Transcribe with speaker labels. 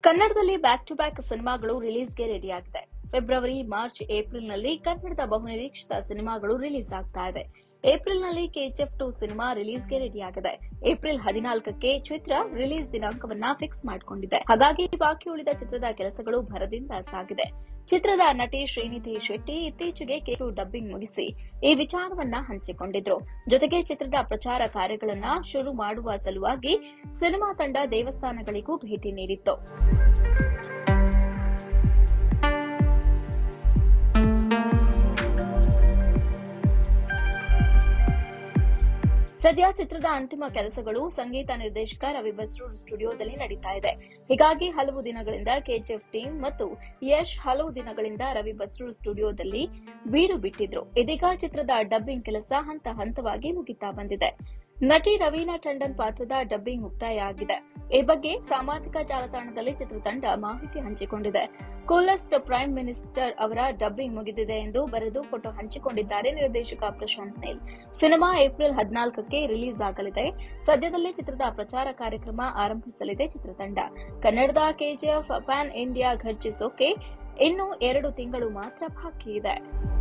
Speaker 1: ಕನ್ನಡದಲ್ಲಿ back to back ಸಿನಿಮಾಗಳು ರಿಲೀಸ್ಗೆ ರೆಡಿಯಾಗಿದೆ ಫೆಬ್ರವರಿ ಮಾರ್ಚ್ ಏಪ್ರಿಲ್ನಲ್ಲಿ ಕನ್ನಡದ ಬಹುನಿರೀಕ್ಷಿತ ಸಿನಿಮಾಗಳು ರಿಲೀಸ್ ಆಗ್ತಾ ಇದೆ ಏಪ್ರಿಲ್ನಲ್ಲಿ ಕೆಜಿಎಫ್ ಟು ಸಿನಿಮಾ ರಿಲೀಸ್ಗೆ ರೆಡಿಯಾಗಿದೆ ಏಪ್ರಿಲ್ ಹದಿನಾಲ್ಕಕ್ಕೆ ಚಿತ್ರ ರಿಲೀಸ್ ದಿನಾಂಕವನ್ನ ಫಿಕ್ಸ್ ಮಾಡಿಕೊಂಡಿದೆ ಹಾಗಾಗಿ ಬಾಕಿ ಉಳಿದ ಚಿತ್ರದ ಕೆಲಸಗಳು ಭರದಿಂದ ಸಾಗಿದೆ ಚಿತ್ರದ ನಟಿ ಶ್ರೀನಿಧಿ ಶೆಟ್ಟಿ ಇತ್ತೀಚೆಗೆ ಕೆಟು ಡಬ್ಬಿಂಗ್ ಮುಗಿಸಿ ಈ ವಿಚಾರವನ್ನ ಹಂಚಿಕೊಂಡಿದ್ರು ಜೊತೆಗೆ ಚಿತ್ರದ ಪ್ರಚಾರ ಕಾರ್ಯಗಳನ್ನ ಶುರು ಮಾಡುವ ಸಲುವಾಗಿ ಸಿನಿಮಾ ತಂಡ ದೇವಸ್ಥಾನಗಳಿಗೂ ಭೇಟಿ ನೀಡಿತ್ತು ಸದ್ಯ ಚಿತ್ರದ ಅಂತಿಮ ಕೆಲಸಗಳು ಸಂಗೀತ ನಿರ್ದೇಶಕ ರವಿ ಬಸ್ರೂರ್ ಸ್ಟುಡಿಯೋದಲ್ಲಿ ನಡೀತಾ ಇದೆ ಹೀಗಾಗಿ ಹಲವು ದಿನಗಳಿಂದ ಕೆಜಿಎಫ್ ಟೀಮ್ ಮತ್ತು ಯಶ್ ಹಲವು ದಿನಗಳಿಂದ ರವಿ ಬಸ್ರೂರ್ ಸ್ಟುಡಿಯೋದಲ್ಲಿ ಬೀಡು ಬಿಟ್ಟಿದ್ರು ಇದೀಗ ಚಿತ್ರದ ಡಬ್ಬಿಂಗ್ ಕೆಲಸ ಹಂತ ಹಂತವಾಗಿ ಮುಗಿತಾ ಬಂದಿದೆ ನಟಿ ರವೀನಾ ಟಂಡನ್ ಪಾತ್ರದ ಡಬ್ಬಿಂಗ್ ಮುಕ್ತಾಯ ಆಗಿದೆ ಈ ಬಗ್ಗೆ ಸಾಮಾಜಿಕ ಜಾಲತಾಣದಲ್ಲಿ ಚಿತ್ರತಂಡ ಮಾಹಿತಿ ಹಂಚಿಕೊಂಡಿದೆ ಕೂಲೆಸ್ಟ್ ಪ್ರೈಮ್ ಮಿನಿಸ್ಟರ್ ಅವರ ಡಬ್ಬಿಂಗ್ ಮುಗಿದಿದೆ ಎಂದು ಬರೆದು ಫೋಟೋ ಹಂಚಿಕೊಂಡಿದ್ದಾರೆ ನಿರ್ದೇಶಕ ಪ್ರಶಾಂತ್ ನೀಲ್ ಸಿನಿಮಾ ಏಪ್ರಿಲ್ ಹದಿನಾಲ್ಕಕ್ಕೆ ರಿಲೀಸ್ ಆಗಲಿದೆ ಸದ್ಯದಲ್ಲೇ ಚಿತ್ರದ ಪ್ರಚಾರ ಕಾರ್ಯಕ್ರಮ ಆರಂಭಿಸಲಿದೆ ಚಿತ್ರತಂಡ ಕನ್ನಡದ ಕೆಜಿಎಫ್ ಪ್ಯಾನ್ ಇಂಡಿಯಾ ಘರ್ಜಿಸೋಕೆ ಇನ್ನು ಎರಡು ತಿಂಗಳು ಮಾತ್ರ ಬಾಕಿ ಇದೆ